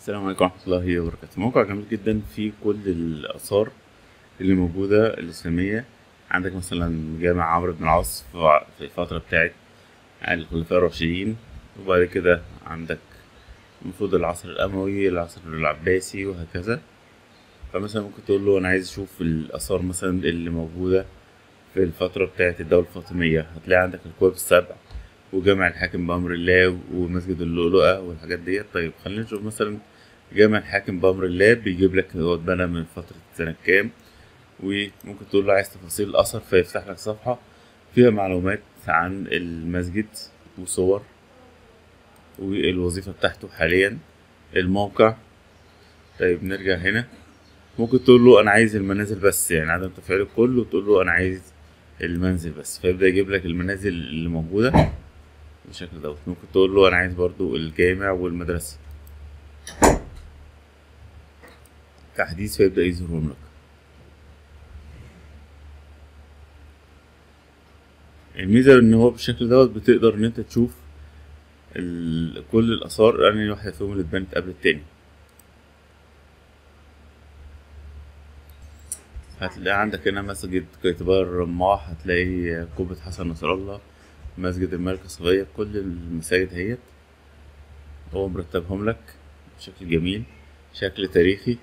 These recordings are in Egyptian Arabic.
السلام عليكم ورحمة الله وبركاته موقع جميل جدا فيه كل الآثار اللي موجودة الإسلامية عندك مثلا جامع عمرو بن العاص في في الفترة بتاعت الخلفاء الراشدين وبعد كده عندك المفروض العصر الأموي العصر العباسي وهكذا فمثلا ممكن تقول له أنا عايز أشوف الآثار مثلا اللي موجودة في الفترة بتاعت الدولة الفاطمية هتلاقي عندك الكواب السبع وجامع الحاكم بأمر الله ومسجد اللؤلؤة والحاجات ديت طيب خلينا نشوف مثلا جامع الحاكم بأمر الله بيجيب لك هو اتبنى من فترة سنة كام وممكن تقول له عايز تفاصيل الأثر فيفتح لك صفحة فيها معلومات عن المسجد وصور والوظيفة بتاعته حاليا الموقع طيب نرجع هنا ممكن تقول له أنا عايز المنازل بس يعني عدم تفعيل الكل وتقول له أنا عايز المنزل بس فيبدأ يجيب لك المنازل اللي موجودة بالشكل دوت ممكن تقول له أنا عايز برضو الجامع والمدرسة تحديث فيبدأ يظهرهم لك الميزة ان هو بالشكل دوت بتقدر ان انت تشوف ال... كل الاثار انهي واحدة فيهم اللي اتبنت قبل التاني هتلاقي عندك هنا مسجد قيتبار الرماح هتلاقي قبة حسن نصر الله مسجد الملكة صفية كل المساجد اهيت هو مرتبهم لك بشكل جميل شكل تاريخي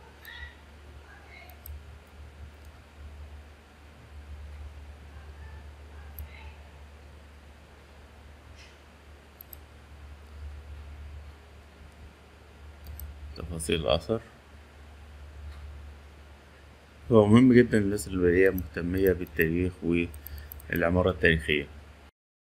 تفاصيل الأثر هو مهم جدا للناس اللي هي مهتمية بالتاريخ والعمارة التاريخية